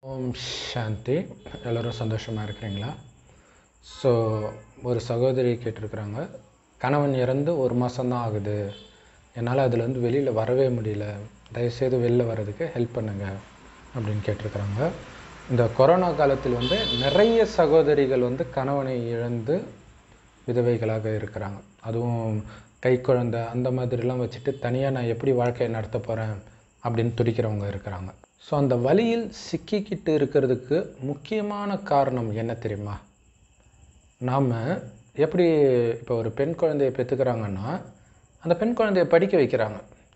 ஓம் சாந்தி எல்லோரும் சந்தோஷமாக இருக்கிறீங்களா ஸோ ஒரு சகோதரி கேட்டிருக்கிறாங்க கணவன் இறந்து ஒரு மாதம்தான் ஆகுது என்னால் அதுலேருந்து வெளியில் வரவே முடியல தயவுசெய்து வெளில வர்றதுக்கு ஹெல்ப் பண்ணுங்க அப்படின்னு கேட்டிருக்கிறாங்க இந்த கொரோனா காலத்தில் வந்து நிறைய சகோதரிகள் வந்து கணவனை இழந்து விதவைகளாக இருக்கிறாங்க அதுவும் கை குழந்தை அந்த மாதிரிலாம் வச்சுட்டு தனியாக நான் எப்படி வாழ்க்கையை நடத்த போகிறேன் அப்படின்னு துடிக்கிறவங்க இருக்கிறாங்க ஸோ அந்த வழியில் சிக்கிக்கிட்டு இருக்கிறதுக்கு முக்கியமான காரணம் என்ன தெரியுமா நாம் எப்படி இப்போ ஒரு பெண் குழந்தையை பெற்றுக்கிறாங்கன்னா அந்த பெண் குழந்தையை படிக்க வைக்கிறாங்க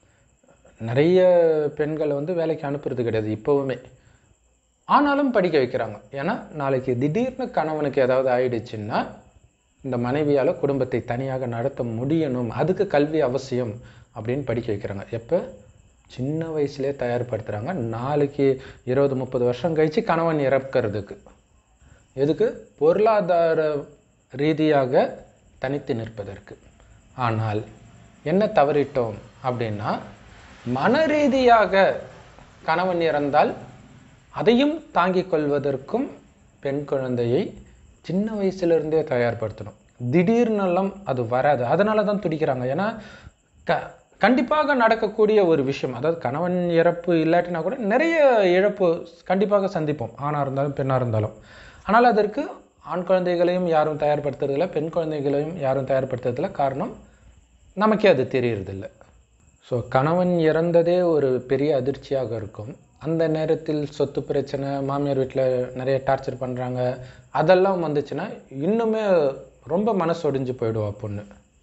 நிறைய பெண்களை வந்து வேலைக்கு அனுப்புறது கிடையாது இப்போவுமே ஆனாலும் படிக்க வைக்கிறாங்க ஏன்னா நாளைக்கு திடீர்னு கணவனுக்கு ஏதாவது ஆயிடுச்சுன்னா இந்த மனைவியால் குடும்பத்தை தனியாக நடத்த முடியணும் அதுக்கு கல்வி அவசியம் அப்படின்னு படிக்க வைக்கிறாங்க எப்போ சின்ன வயசுலேயே தயார்படுத்துகிறாங்க நாளைக்கு இருபது முப்பது வருஷம் கழித்து கணவன் இறக்கிறதுக்கு எதுக்கு பொருளாதார ரீதியாக தனித்து நிற்பதற்கு ஆனால் என்ன தவறிட்டோம் அப்படின்னா மன ரீதியாக கணவன் இறந்தால் அதையும் தாங்கிக் கொள்வதற்கும் பெண் குழந்தையை சின்ன வயசுலேருந்தே தயார்படுத்தணும் திடீர்னெல்லாம் அது வராது அதனால தான் துடிக்கிறாங்க ஏன்னா க கண்டிப்பாக நடக்கக்கூடிய ஒரு விஷயம் அதாவது கணவன் இறப்பு இல்லாட்டினா கூட நிறைய இழப்பு கண்டிப்பாக சந்திப்போம் ஆணாக இருந்தாலும் பெண்ணாக இருந்தாலும் ஆனால் அதற்கு ஆண் குழந்தைகளையும் யாரும் தயார்படுத்துறதில்ல பெண் குழந்தைகளையும் யாரும் தயார்படுத்துறதில்ல காரணம் நமக்கே அது தெரியறதில்ல ஸோ கணவன் இறந்ததே ஒரு பெரிய அதிர்ச்சியாக இருக்கும் அந்த நேரத்தில் சொத்து பிரச்சனை மாமியார் வீட்டில் நிறைய டார்ச்சர் பண்ணுறாங்க அதெல்லாம் வந்துச்சுன்னா இன்னுமே ரொம்ப மனசு ஒடிஞ்சு போயிடுவா பொண்ணு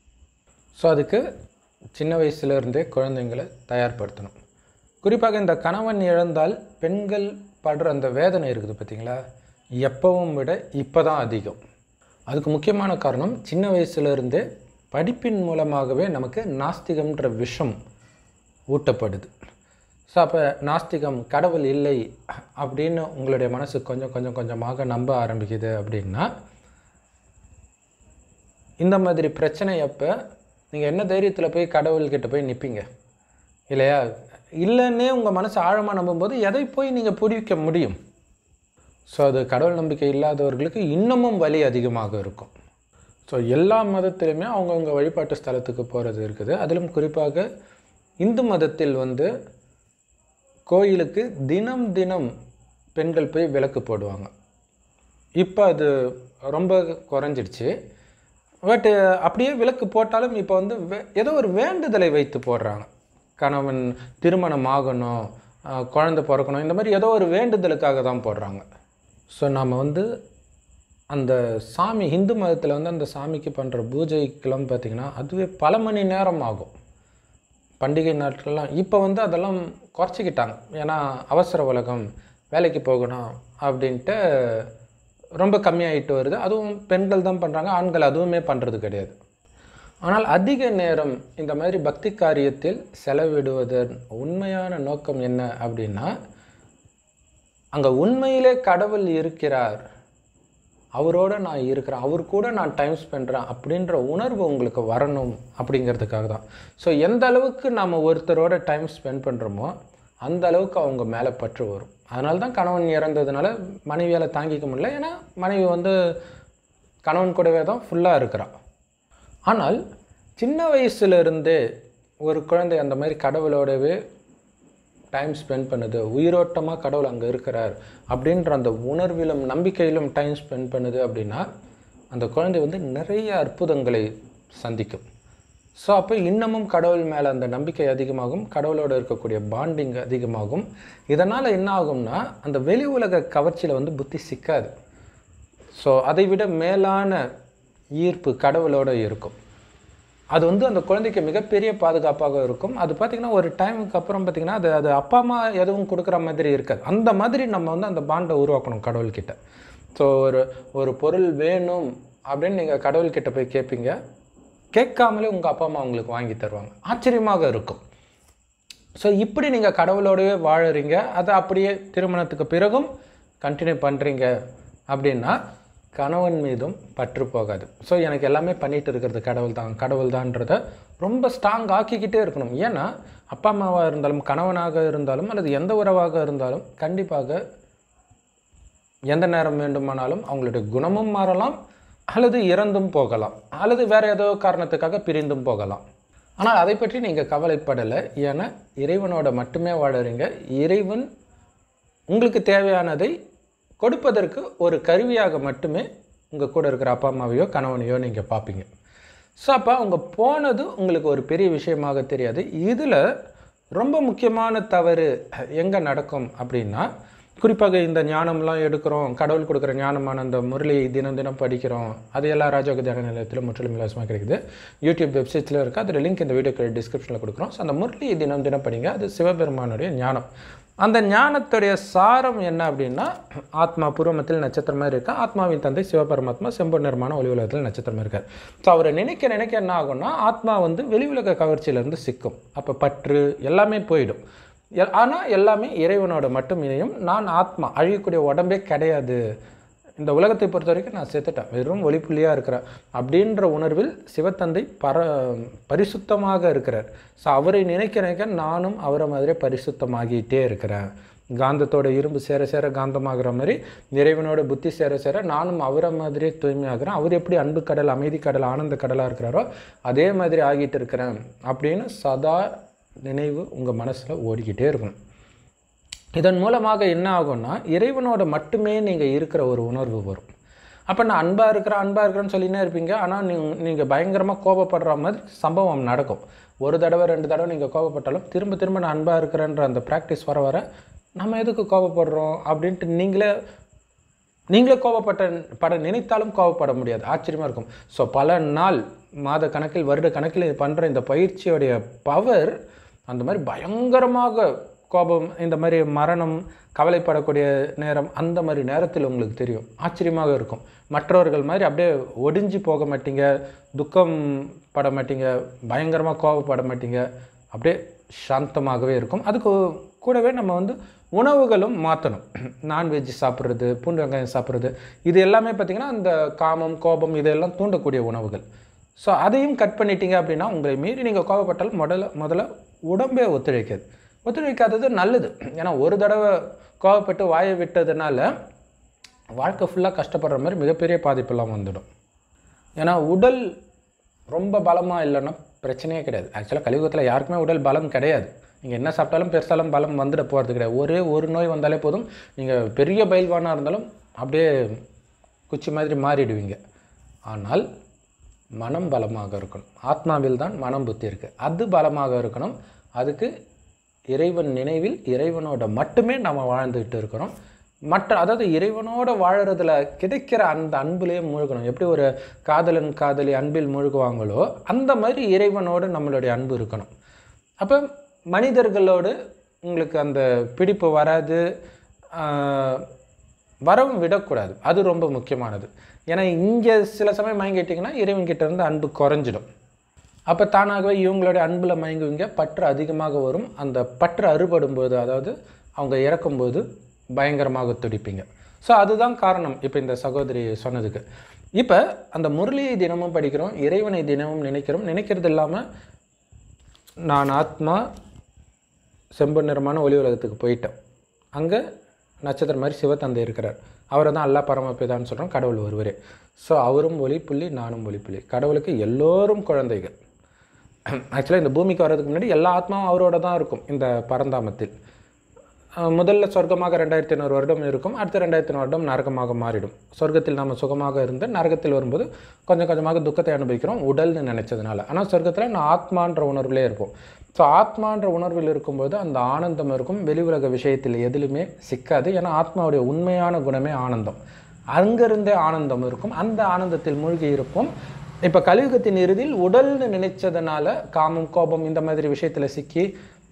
ஸோ அதுக்கு சின்ன வயசுலேருந்தே குழந்தைங்களை தயார்படுத்தணும் குறிப்பாக இந்த கணவன் இழந்தால் பெண்கள் படுற அந்த வேதனை இருக்குது பார்த்தீங்களா எப்பவும் விட இப்போ தான் அதிகம் அதுக்கு முக்கியமான காரணம் சின்ன வயசுலேருந்தே படிப்பின் மூலமாகவே நமக்கு நாஸ்திகம்ன்ற விஷம் ஊட்டப்படுது ஸோ அப்போ நாஸ்திகம் கடவுள் இல்லை அப்படின்னு உங்களுடைய மனசு கொஞ்சம் கொஞ்சம் கொஞ்சமாக நம்ப ஆரம்பிக்குது அப்படின்னா இந்த மாதிரி பிரச்சனை அப்போ நீங்கள் என்ன தைரியத்தில் போய் கடவுள்கிட்ட போய் நிற்பீங்க இல்லையா இல்லைன்னே உங்கள் மனசு ஆழமாக நம்பும்போது எதை போய் நீங்கள் பிடிக்க முடியும் ஸோ அது கடவுள் நம்பிக்கை இல்லாதவர்களுக்கு இன்னமும் வலி அதிகமாக இருக்கும் ஸோ எல்லா மதத்திலுமே அவங்கவுங்க வழிபாட்டு ஸ்தலத்துக்கு போகிறது இருக்குது அதிலும் குறிப்பாக இந்து மதத்தில் வந்து கோயிலுக்கு தினம் தினம் பெண்கள் போய் விளக்கு போடுவாங்க இப்போ அது ரொம்ப குறைஞ்சிடுச்சு பட் அப்படியே விளக்கு போட்டாலும் இப்போ வந்து வே- ஏதோ ஒரு வேண்டுதலை வைத்து போடுறாங்க கணவன் திருமணம் ஆகணும் ஆஹ் குழந்தை பிறக்கணும் இந்த மாதிரி ஏதோ ஒரு வேண்டுதலுக்காக தான் போடுறாங்க ஸோ நாம் வந்து அந்த சாமி இந்து மதத்தில் வந்து அந்த சாமிக்கு பண்ணுற பூஜைக்கெல்லாம் பார்த்திங்கன்னா அதுவே பல மணி நேரம் ஆகும் பண்டிகை நாட்கள்லாம் இப்போ வந்து அதெல்லாம் குறைச்சிக்கிட்டாங்க ஏன்னா அவசர உலகம் வேலைக்கு போகணும் அப்படின்ட்டு ரொம்ப கம்மியாயிட்டு வருது அதுவும் பெண்கள் தான் பண்ணுறாங்க ஆண்கள் அதுவுமே பண்ணுறது கிடையாது ஆனால் அதிக நேரம் இந்த மாதிரி பக்தி காரியத்தில் செலவிடுவதன் உண்மையான நோக்கம் என்ன அப்படின்னா அங்கே உண்மையிலே கடவுள் இருக்கிறார் அவரோட நான் இருக்கிறேன் அவர் கூட நான் டைம் ஸ்பெண்ட்றேன் அப்படின்ற உணர்வு உங்களுக்கு வரணும் அப்படிங்கிறதுக்காக தான் ஸோ எந்த அளவுக்கு நாம் ஒருத்தரோட டைம் ஸ்பெண்ட் பண்ணுறோமோ அந்த அளவுக்கு அவங்க மேலே பற்று வரும் அதனால தான் கணவன் இறந்ததுனால மனைவியால் தாங்கிக்க முடியல ஏன்னா மனைவி வந்து கணவன் கூடவே தான் ஃபுல்லாக இருக்கிறான் ஆனால் சின்ன வயசுலேருந்தே ஒரு குழந்தை அந்த மாதிரி கடவுளோடவே டைம் ஸ்பெண்ட் பண்ணுது உயிரோட்டமாக கடவுள் அங்கே இருக்கிறார் அப்படின்ற அந்த உணர்விலும் நம்பிக்கையிலும் டைம் ஸ்பெண்ட் பண்ணுது அப்படின்னா அந்த குழந்தை வந்து நிறைய அற்புதங்களை சந்திக்கும் ஸோ அப்போ இன்னமும் கடவுள் மேலே அந்த நம்பிக்கை அதிகமாகும் கடவுளோட இருக்கக்கூடிய பாண்டிங் அதிகமாகும் இதனால் என்ன ஆகும்னா அந்த வெளி உலக கவர்ச்சியில் வந்து புத்தி சிக்காது ஸோ அதை விட மேலான ஈர்ப்பு கடவுளோட இருக்கும் அது வந்து அந்த குழந்தைக்கு மிகப்பெரிய பாதுகாப்பாக இருக்கும் அது பார்த்திங்கன்னா ஒரு டைமுக்கு அப்புறம் பார்த்திங்கன்னா அது அது அப்பா அம்மா எதுவும் கொடுக்குற மாதிரி இருக்காது அந்த மாதிரி நம்ம வந்து அந்த பாண்டை உருவாக்கணும் கடவுள்கிட்ட ஸோ ஒரு ஒரு பொருள் வேணும் அப்படின்னு நீங்கள் கடவுள்கிட்ட போய் கேட்பீங்க கேட்காமலே உங்கள் அப்பா அம்மா உங்களுக்கு வாங்கி தருவாங்க ஆச்சரியமாக இருக்கும் ஸோ இப்படி நீங்கள் கடவுளோடவே வாழுறீங்க அதை அப்படியே திருமணத்துக்கு பிறகும் கண்டினியூ பண்ணுறீங்க அப்படின்னா கணவன் மீதும் பற்று போகாது ஸோ எனக்கு எல்லாமே பண்ணிட்டு இருக்கிறது கடவுள் தான் கடவுள் தான்றதை ரொம்ப ஸ்ட்ராங் ஆக்கிக்கிட்டே இருக்கணும் ஏன்னா அப்பா அம்மாவாக இருந்தாலும் கணவனாக இருந்தாலும் அல்லது எந்த உறவாக இருந்தாலும் கண்டிப்பாக எந்த நேரம் வேண்டுமானாலும் அவங்களுடைய குணமும் மாறலாம் அல்லது இறந்தும் போகலாம் அல்லது வேறு ஏதோ காரணத்துக்காக பிரிந்தும் போகலாம் ஆனால் அதை பற்றி நீங்கள் கவலைப்படலை ஏன்னா இறைவனோட மட்டுமே வாழறீங்க இறைவன் உங்களுக்கு தேவையானதை கொடுப்பதற்கு ஒரு கருவியாக மட்டுமே உங்கள் கூட இருக்கிற அப்பா அம்மாவையோ கணவனையோ நீங்கள் பார்ப்பீங்க ஸோ அப்போ அவங்க போனது உங்களுக்கு ஒரு பெரிய விஷயமாக தெரியாது இதில் ரொம்ப முக்கியமான தவறு எங்கே நடக்கும் அப்படின்னா குறிப்பாக இந்த ஞானம்லாம் எடுக்கிறோம் கடவுள் கொடுக்குற ஞானமான அந்த முரளி தினம் தினம் படிக்கிறோம் அது எல்லா ராஜோக தியான நிலையத்திலும் முற்றிலும் இலவசமாக கிடைக்குது யூடியூப் வெப்சைட்ஸில் இருக்குது அதில் லிங்க் இந்த வீடியோ டிஸ்கிரிப்ஷனில் கொடுக்குறோம் ஸோ அந்த முரளி தினம் தினம் படிங்க அது சிவபெருமானுடைய ஞானம் அந்த ஞானத்துடைய சாரம் என்ன அப்படின்னா ஆத்மா பூர்வமத்தில் நட்சத்திரமாக இருக்கா ஆத்மாவின் தந்தை சிவபரமாத்மா செம்பொன் நிறமான ஒளி உலகத்தில் நட்சத்திரமாக இருக்கார் ஸோ அவரை நினைக்க நினைக்க என்ன ஆகும்னா ஆத்மா வந்து வெளி உலக கவர்ச்சியிலேருந்து சிக்கும் அப்போ பற்று எல்லாமே போயிடும் ஆனால் எல்லாமே இறைவனோட மட்டும் இணையும் நான் ஆத்மா அழியக்கூடிய உடம்பே கிடையாது இந்த உலகத்தை பொறுத்த வரைக்கும் நான் செத்துட்டேன் வெறும் ஒளிப்புள்ளியாக இருக்கிறேன் அப்படின்ற உணர்வில் சிவத்தந்தை பர பரிசுத்தமாக இருக்கிறார் ஸோ அவரை நினைக்க நினைக்க நானும் அவரை மாதிரி பரிசுத்தமாகிட்டே இருக்கிறேன் காந்தத்தோட இரும்பு சேர சேர காந்தமாகிற மாதிரி இறைவனோட புத்தி சேர சேர நானும் அவரை மாதிரியே தூய்மையாகிறேன் அவர் எப்படி அன்பு கடல் அமைதி கடல் ஆனந்த கடலாக இருக்கிறாரோ அதே மாதிரி ஆகிட்டு இருக்கிறேன் அப்படின்னு சதா நினைவு உங்கள் மனசில் ஓடிக்கிட்டே இருக்கணும் இதன் மூலமாக என்ன ஆகும்னா இறைவனோட மட்டுமே நீங்கள் இருக்கிற ஒரு உணர்வு வரும் அப்போ நான் அன்பாக இருக்கிறேன் அன்பாக இருக்கிறேன்னு சொல்லினே இருப்பீங்க ஆனால் நீ நீங்கள் பயங்கரமாக கோபப்படுற மாதிரி சம்பவம் நடக்கும் ஒரு தடவை ரெண்டு தடவை நீங்கள் கோபப்பட்டாலும் திரும்ப திரும்ப நான் அன்பாக இருக்கிறேன்ற அந்த ப்ராக்டிஸ் வர வர நம்ம எதுக்கு கோபப்படுறோம் அப்படின்ட்டு நீங்களே நீங்களே கோபப்பட்ட பட நினைத்தாலும் கோபப்பட முடியாது ஆச்சரியமாக இருக்கும் ஸோ பல நாள் மாத கணக்கில் வருட கணக்கில் பண்ணுற இந்த பயிற்சியோடைய பவர் அந்த மாதிரி பயங்கரமாக கோபம் இந்த மாதிரி மரணம் கவலைப்படக்கூடிய நேரம் அந்த மாதிரி நேரத்தில் உங்களுக்கு தெரியும் ஆச்சரியமாக இருக்கும் மற்றவர்கள் மாதிரி அப்படியே ஒடிஞ்சு போக மாட்டீங்க துக்கம் பட மாட்டீங்க பயங்கரமாக கோபப்பட மாட்டீங்க அப்படியே சாந்தமாகவே இருக்கும் அதுக்கு கூடவே நம்ம வந்து உணவுகளும் மாற்றணும் நான்வெஜ் சாப்பிட்றது பூண்டு வெங்காயம் சாப்பிட்றது இது எல்லாமே பார்த்திங்கன்னா அந்த காமம் கோபம் இதெல்லாம் தூண்டக்கூடிய உணவுகள் ஸோ அதையும் கட் பண்ணிட்டீங்க அப்படின்னா உங்களை மீறி நீங்கள் கோபப்பட்டாலும் முதல்ல முதல்ல உடம்பே ஒத்துழைக்காது ஒத்துழைக்காதது நல்லது ஏன்னா ஒரு தடவை கோவப்பட்டு வாயை விட்டதுனால வாழ்க்கை ஃபுல்லாக கஷ்டப்படுற மாதிரி மிகப்பெரிய பாதிப்பெல்லாம் வந்துடும் ஏன்னா உடல் ரொம்ப பலமாக இல்லைன்னா பிரச்சனையே கிடையாது ஆக்சுவலாக கலியுகத்தில் யாருக்குமே உடல் பலம் கிடையாது நீங்கள் என்ன சாப்பிட்டாலும் பெருசாலும் பலம் வந்துட போகிறது கிடையாது ஒரே ஒரு நோய் வந்தாலே போதும் நீங்கள் பெரிய பயில்வானாக இருந்தாலும் அப்படியே குச்சி மாதிரி மாறிடுவீங்க ஆனால் மனம் பலமாக இருக்கணும் ஆத்மாவில் தான் மனம் புத்தி இருக்குது அது பலமாக இருக்கணும் அதுக்கு இறைவன் நினைவில் இறைவனோட மட்டுமே நம்ம வாழ்ந்துக்கிட்டு இருக்கிறோம் மற்ற அதாவது இறைவனோட வாழறதுல கிடைக்கிற அந்த அன்புலேயே மூழ்கணும் எப்படி ஒரு காதலன் காதலி அன்பில் மூழ்குவாங்களோ அந்த மாதிரி இறைவனோடு நம்மளுடைய அன்பு இருக்கணும் அப்போ மனிதர்களோடு உங்களுக்கு அந்த பிடிப்பு வராது ஆஹ், வரவும் விடக்கூடாது அது ரொம்ப முக்கியமானது ஏன்னா இங்கே சில சமயம் மயங்கிட்டிங்கன்னா இறைவன்கிட்ட இருந்து அன்பு குறைஞ்சிடும் அப்போ தானாகவே இவங்களுடைய அன்பில் மயங்குவீங்க பற்று அதிகமாக வரும் அந்த பற்று அறுபடும் போது அதாவது அவங்க இறக்கும்போது பயங்கரமாக துடிப்பீங்க ஸோ அதுதான் காரணம் இப்போ இந்த சகோதரி சொன்னதுக்கு இப்போ அந்த முரளியை தினமும் படிக்கிறோம் இறைவனை தினமும் நினைக்கிறோம் நினைக்கிறது இல்லாமல் நான் ஆத்மா செம்பு நிறமான ஒளி உலகத்துக்கு போயிட்டேன் அங்கே நட்சத்திரம் மாதிரி சிவத்தந்தை இருக்கிறார் அவரை தான் அல்லா பரமபிதான்னு சொல்கிறோம் கடவுள் ஒருவரே ஸோ அவரும் ஒளிப்புள்ளி நானும் ஒளிப்புள்ளி கடவுளுக்கு எல்லோரும் குழந்தைகள் ஆக்சுவலாக இந்த பூமிக்கு வர்றதுக்கு முன்னாடி எல்லா ஆத்மாவும் அவரோட தான் இருக்கும் இந்த பரந்தாமத்தில் அஹ் முதல்ல சொர்க்கமாக ரெண்டாயிரத்தி ஐநூறு வருடம் இருக்கும் அடுத்த ரெண்டாயிரத்தி ஐநூறு வருடம் நரகமாக மாறிடும் சொர்க்கத்தில் நம்ம சுகமாக இருந்து நரகத்தில் வரும்போது கொஞ்சம் கொஞ்சமாக துக்கத்தை அனுபவிக்கிறோம் உடல்னு நினைச்சதுனால ஆனால் சொர்க்கத்தில் நான் ஆத்மான்ற உணர்விலே இருப்போம் ஸோ ஆத்மான்ற உணர்வில் இருக்கும்போது அந்த ஆனந்தம் இருக்கும் வெளி உலக விஷயத்தில் எதிலுமே சிக்காது ஏன்னா ஆத்மாவுடைய உண்மையான குணமே ஆனந்தம் அங்கிருந்தே ஆனந்தம் இருக்கும் அந்த ஆனந்தத்தில் மூழ்கி இருப்போம் இப்போ கலியுகத்தின் இறுதியில் உடல்னு நினைச்சதுனால காமம் கோபம் இந்த மாதிரி விஷயத்தில் சிக்கி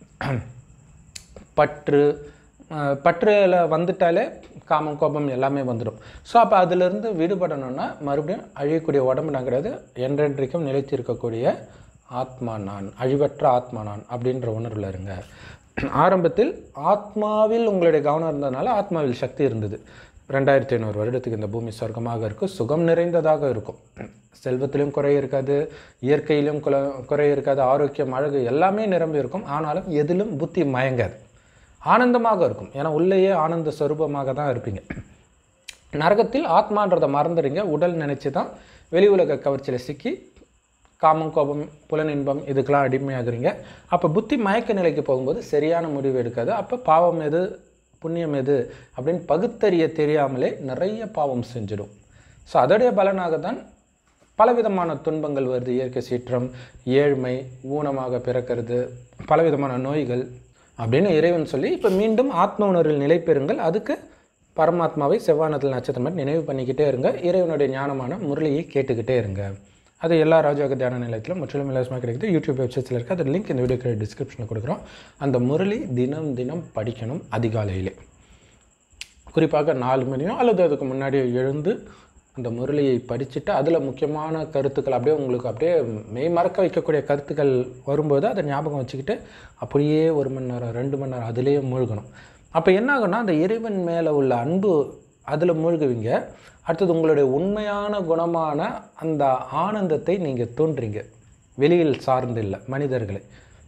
பற்று அஹ், பற்றுல வந்துட்டாலே காமம் கோபம் எல்லாமே வந்துடும் ஸோ அப்போ அதிலிருந்து விடுபடணும்னா மறுபடியும் அழியக்கூடிய உடம்பு நான் கிடையாது என்றென்றைக்கும் நிலைத்து இருக்கக்கூடிய ஆத்மா நான் அழிவற்ற ஆத்மா நான் அப்படின்ற உணர்வில் இருங்க ஆரம்பத்தில் ஆத்மாவில் உங்களுடைய கவனம் இருந்ததுனால ஆத்மாவில் சக்தி இருந்தது ரெண்டாயிரத்தி ஐநூறு வருடத்துக்கு இந்த பூமி சொர்க்கமாக இருக்கும் சுகம் நிறைந்ததாக இருக்கும் செல்வத்திலும் குறை இருக்காது இயற்கையிலும் குல குறை இருக்காது ஆரோக்கியம் அழகு எல்லாமே நிரம்பி இருக்கும் ஆனாலும் எதிலும் புத்தி மயங்காது ஆனந்தமாக இருக்கும் ஏன்னா உள்ளேயே ஆனந்த ஸ்வரூபமாக தான் இருப்பீங்க நரகத்தில் ஆத்மான்றதை மறந்துடுங்க உடல் நினச்சி தான் வெளி உலக கவர்ச்சியில் சிக்கி காமம் கோபம் புலனின்பம் இதுக்கெல்லாம் அடிமையாகிறீங்க அப்போ புத்தி மயக்க நிலைக்கு போகும்போது சரியான முடிவு எடுக்காது அப்போ பாவம் எது புண்ணியம் எது அப்படின்னு பகுத்தறிய தெரியாமலே நிறைய பாவம் செஞ்சிடும் ஸோ அதோடைய பலனாக தான் பலவிதமான துன்பங்கள் வருது இயற்கை சீற்றம் ஏழ்மை ஊனமாக பிறக்கிறது பலவிதமான நோய்கள் அப்படின்னு இறைவன் சொல்லி இப்போ மீண்டும் ஆத்ம உணர்வில் நிலை பெறுங்கள் அதுக்கு பரமாத்மாவை செவ்வானத்தில் நட்சத்திரம் மாதிரி நினைவு பண்ணிக்கிட்டே இருங்க இறைவனுடைய ஞானமான முரளியை கேட்டுக்கிட்டே இருங்க அது எல்லா ராஜயோக தியான நிலையத்திலும் முற்றிலும் இலவசமாக கிடைக்குது யூடியூப் வெப்சைட்ஸில் இருக்குது அது லிங்க் இந்த வீடியோ டிஸ்கிரிப்ஷனில் கொடுக்குறோம் அந்த முரளி தினம் தினம் படிக்கணும் அதிகாலையிலே குறிப்பாக நாலு மணியோ அல்லது அதுக்கு முன்னாடி எழுந்து அந்த முரளியை படிச்சுட்டு அதில் முக்கியமான கருத்துக்கள் அப்படியே உங்களுக்கு அப்படியே மெய் மறக்க வைக்கக்கூடிய கருத்துக்கள் வரும்போது அதை ஞாபகம் வச்சுக்கிட்டு அப்படியே ஒரு மணி நேரம் ரெண்டு மணி நேரம் அதிலேயே மூழ்கணும் அப்போ என்ன ஆகும்னா அந்த இறைவன் மேலே உள்ள அன்பு அதில் மூழ்குவீங்க அடுத்தது உங்களுடைய உண்மையான குணமான அந்த ஆனந்தத்தை நீங்கள் தோன்றீங்க வெளியில் சார்ந்து இல்லை மனிதர்களை